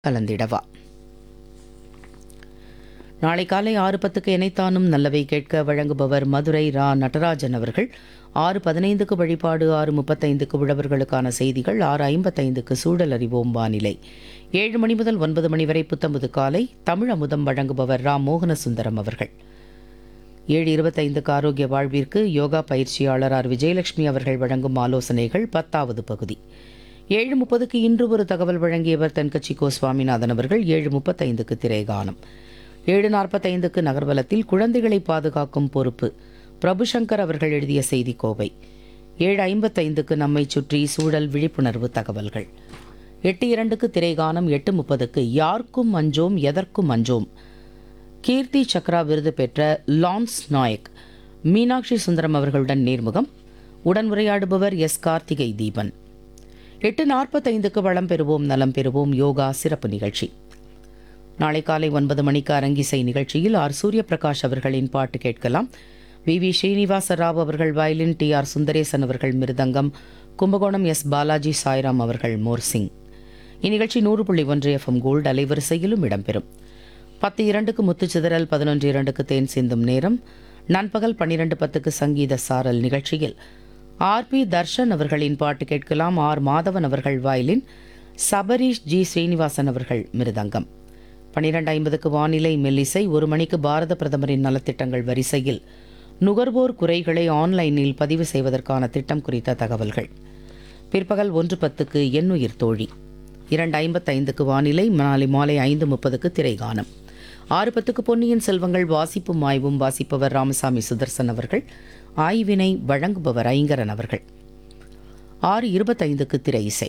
கலந்திடவா நாளை காலை ஆறு பத்துக்கு இணைத்தானும் நல்லவை கேட்க வழங்குபவர் மதுரை ரா நடராஜன் அவர்கள் ஆறு பதினைந்துக்கு வழிபாடு ஆறு முப்பத்தைந்துக்கு உழவர்களுக்கான செய்திகள் ஆறு ஐம்பத்தைந்துக்கு சூழல் அறிவோம் வானிலை ஏழு மணி முதல் ஒன்பது மணி வரை புத்தம்புது காலை தமிழ் அமுதம் வழங்குபவர் ரா மோகனசுந்தரம் அவர்கள் ஏழு இருபத்தைந்துக்கு ஆரோக்கிய வாழ்விற்கு யோகா பயிற்சியாளர் ஆர் விஜயலட்சுமி அவர்கள் வழங்கும் ஆலோசனைகள் பத்தாவது பகுதி ஏழு முப்பதுக்கு இன்று ஒரு தகவல் வழங்கியவர் தென்கட்சி கோ சுவாமிநாதன் அவர்கள் ஏழு முப்பத்தைந்துக்கு திரைகானம் ஏழு நாற்பத்தைந்துக்கு நகர்வலத்தில் குழந்தைகளை பாதுகாக்கும் பொறுப்பு பிரபுசங்கர் அவர்கள் எழுதிய செய்தி கோவை ஏழு ஐம்பத்தைந்துக்கு நம்மை சுற்றி சூழல் விழிப்புணர்வு தகவல்கள் எட்டு இரண்டுக்கு திரைகானம் எட்டு முப்பதுக்கு யாருக்கும் அஞ்சோம் எதற்கும் அஞ்சோம் கீர்த்தி சக்ரா விருது பெற்ற லான்ஸ் நாயக் மீனாட்சி சுந்தரம் அவர்களுடன் நேர்முகம் உடன்உரையாடுபவர் எஸ் கார்த்திகை தீபன் எட்டு நாற்பத்தைந்துக்கு வளம் பெறுவோம் நலம் பெறுவோம் யோகா சிறப்பு நிகழ்ச்சி நாளை காலை ஒன்பது மணிக்கு அரங்கிசை நிகழ்ச்சியில் ஆர் சூரியபிரகாஷ் அவர்களின் பாட்டு கேட்கலாம் வி வி ஸ்ரீனிவாச ராவ் அவர்கள் வயலின் டி ஆர் சுந்தரேசன் அவர்கள் மிருதங்கம் கும்பகோணம் எஸ் பாலாஜி சாய்ராம் அவர்கள் மோர்சிங் இந்நிகழ்ச்சி நூறு புள்ளி ஒன்று எஃப்எம் கோல்டு அலைவரிசையிலும் இடம்பெறும் பத்து இரண்டுக்கு முத்துச்சிதறல் பதினொன்று இரண்டுக்கு தேன் சிந்தும் நேரம் நண்பகல் பன்னிரண்டு பத்துக்கு சங்கீத சாரல் நிகழ்ச்சியில் ஆர் பி தர்ஷன் அவர்களின் பாட்டு கேட்கலாம் ஆர் மாதவன் அவர்கள் வயலின் சபரீஷ் ஜி ஸ்ரீனிவாசன் அவர்கள் மிருதங்கம் பன்னிரண்டு ஐம்பதுக்கு வானிலை மெல்லிசை ஒரு மணிக்கு பாரத பிரதமரின் நலத்திட்டங்கள் வரிசையில் நுகர்வோர் குறைகளை ஆன்லைனில் பதிவு செய்வதற்கான திட்டம் குறித்த தகவல்கள் பிற்பகல் ஒன்று பத்துக்கு எண்ணுயிர் தோழி இரண்டு ஐம்பத்தைந்துக்கு வானிலை நாளை மாலை ஐந்து முப்பதுக்கு திரைகானம் ஆறு பத்துக்கு பொன்னியின் செல்வங்கள் வாசிப்பும் ஆய்வும் வாசிப்பவர் ராமசாமி சுதர்சன் அவர்கள் ஆய்வினை வழங்குபவர் ஐங்கரன் அவர்கள் ஆறு இருபத்தைந்துக்கு திரை இசை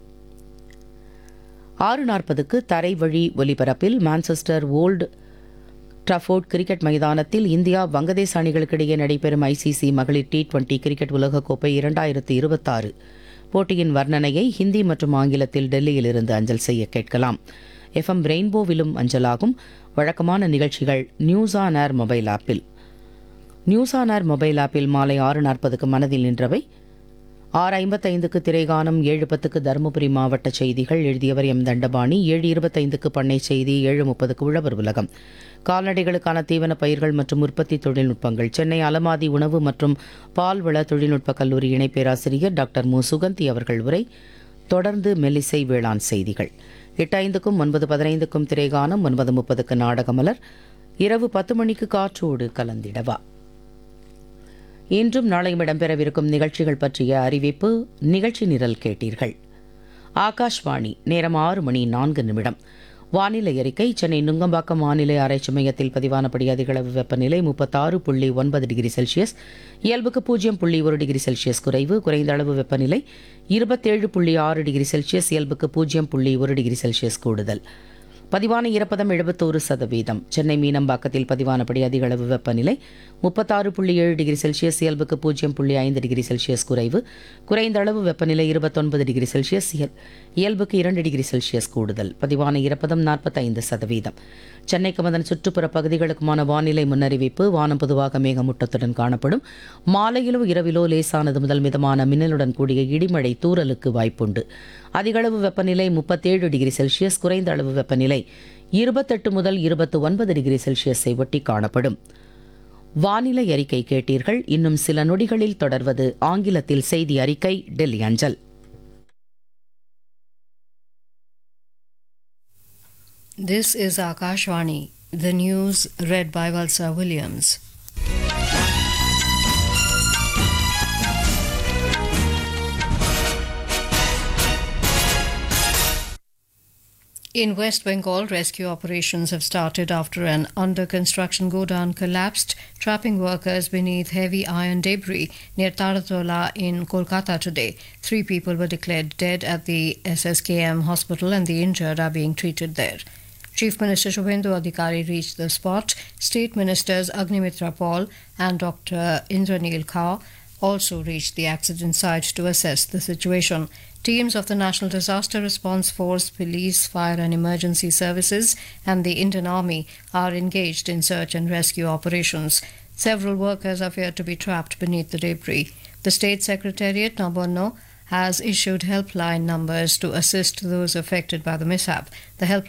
ஆறு நாற்பதுக்கு தரை வழி ஒலிபரப்பில் மான்செஸ்டர் ஓல்டு ட்ரஃபோர்ட் கிரிக்கெட் மைதானத்தில் இந்தியா வங்கதேச அணிகளுக்கிடையே நடைபெறும் ஐசிசி மகளிர் டி டுவெண்டி கிரிக்கெட் உலகக்கோப்பை இரண்டாயிரத்து இருபத்தாறு போட்டியின் வர்ணனையை ஹிந்தி மற்றும் ஆங்கிலத்தில் டெல்லியிலிருந்து அஞ்சல் செய்ய கேட்கலாம் எஃப்எம் ரெயின்போவிலும் அஞ்சலாகும் வழக்கமான நிகழ்ச்சிகள் நியூஸ் ஆன் ஏர் மொபைல் ஆப்பில் நியூஸ் ஆன் ஏர் மொபைல் ஆப்பில் மாலை ஆறு நாற்பதுக்கு மனதில் நின்றவை ஆறு ஐம்பத்தைந்துக்கு திரைகானம் ஏழு பத்துக்கு தருமபுரி மாவட்ட செய்திகள் எழுதியவர் எம் தண்டபாணி ஏழு இருபத்தைந்துக்கு பண்ணை செய்தி ஏழு முப்பதுக்கு உழவர் உலகம் கால்நடைகளுக்கான தீவன பயிர்கள் மற்றும் உற்பத்தி தொழில்நுட்பங்கள் சென்னை அலமாதி உணவு மற்றும் பால்வள தொழில்நுட்ப கல்லூரி இணை பேராசிரியர் டாக்டர் மு சுகந்தி அவர்கள் உரை தொடர்ந்து மெல்லிசை வேளாண் செய்திகள் எட்டு ஐந்துக்கும் ஒன்பது பதினைந்துக்கும் திரைகானம் ஒன்பது முப்பதுக்கு நாடகமலர் இரவு பத்து மணிக்கு காற்றோடு கலந்திடவா இன்றும் நாளையும் இடம்பெறவிருக்கும் நிகழ்ச்சிகள் பற்றிய அறிவிப்பு நிகழ்ச்சி நிரல் கேட்டீர்கள் ஆகாஷ்வாணி நேரம் ஆறு மணி நான்கு நிமிடம் வானிலை அறிக்கை சென்னை நுங்கம்பாக்கம் வானிலை ஆராய்ச்சி மையத்தில் பதிவானபடி அதிகளவு வெப்பநிலை முப்பத்தாறு புள்ளி ஒன்பது டிகிரி செல்சியஸ் இயல்புக்கு பூஜ்ஜியம் புள்ளி ஒரு டிகிரி செல்சியஸ் குறைவு குறைந்த அளவு வெப்பநிலை இருபத்தேழு புள்ளி ஆறு டிகிரி செல்சியஸ் இயல்புக்கு பூஜ்ஜியம் புள்ளி ஒரு டிகிரி செல்சியஸ் கூடுதல் பதிவான ஈரப்பதம் எழுபத்தோரு சதவீதம் சென்னை மீனம்பாக்கத்தில் பதிவானபடி அதிகளவு வெப்பநிலை முப்பத்தாறு புள்ளி ஏழு டிகிரி செல்சியஸ் இயல்புக்கு பூஜ்ஜியம் புள்ளி ஐந்து டிகிரி செல்சியஸ் குறைவு குறைந்த அளவு வெப்பநிலை இருபத்தொன்பது டிகிரி செல்சியஸ் இயல்- இயல்புக்கு இரண்டு டிகிரி செல்சியஸ் கூடுதல் பதிவான ஈரப்பதம் நாற்பத்தைந்து சதவீதம் சென்னைக்கும் அதன் சுற்றுப்புற பகுதிகளுக்குமான வானிலை முன்னறிவிப்பு வானம் பொதுவாக மேகமூட்டத்துடன் காணப்படும் மாலையிலோ இரவிலோ லேசானது முதல் மிதமான மின்னலுடன் கூடிய இடிமழை தூறலுக்கு வாய்ப்புண்டு அதிகளவு வெப்பநிலை முப்பத்தேழு டிகிரி செல்சியஸ் குறைந்த அளவு வெப்பநிலை இருபத்தெட்டு முதல் இருபத்து ஒன்பது டிகிரி செல்சியஸை ஒட்டி காணப்படும் வானிலை அறிக்கை கேட்டீர்கள் இன்னும் சில நொடிகளில் தொடர்வது ஆங்கிலத்தில் செய்தி அறிக்கை டெல்லி அஞ்சல் This is Akashvani, the news read by Valsa Williams. In West Bengal, rescue operations have started after an under construction godown collapsed, trapping workers beneath heavy iron debris near Taratola in Kolkata today. Three people were declared dead at the SSKM hospital, and the injured are being treated there. Chief Minister Shubhendu Adhikari reached the spot. State Ministers Agnimitra Paul and Dr. Indranil Kaur also reached the accident site to assess the situation. Teams of the National Disaster Response Force, police, fire and emergency services, and the Indian Army are engaged in search and rescue operations. Several workers are feared to be trapped beneath the debris. The State Secretariat, Nabono, has issued helpline numbers to assist those affected by the mishap. The help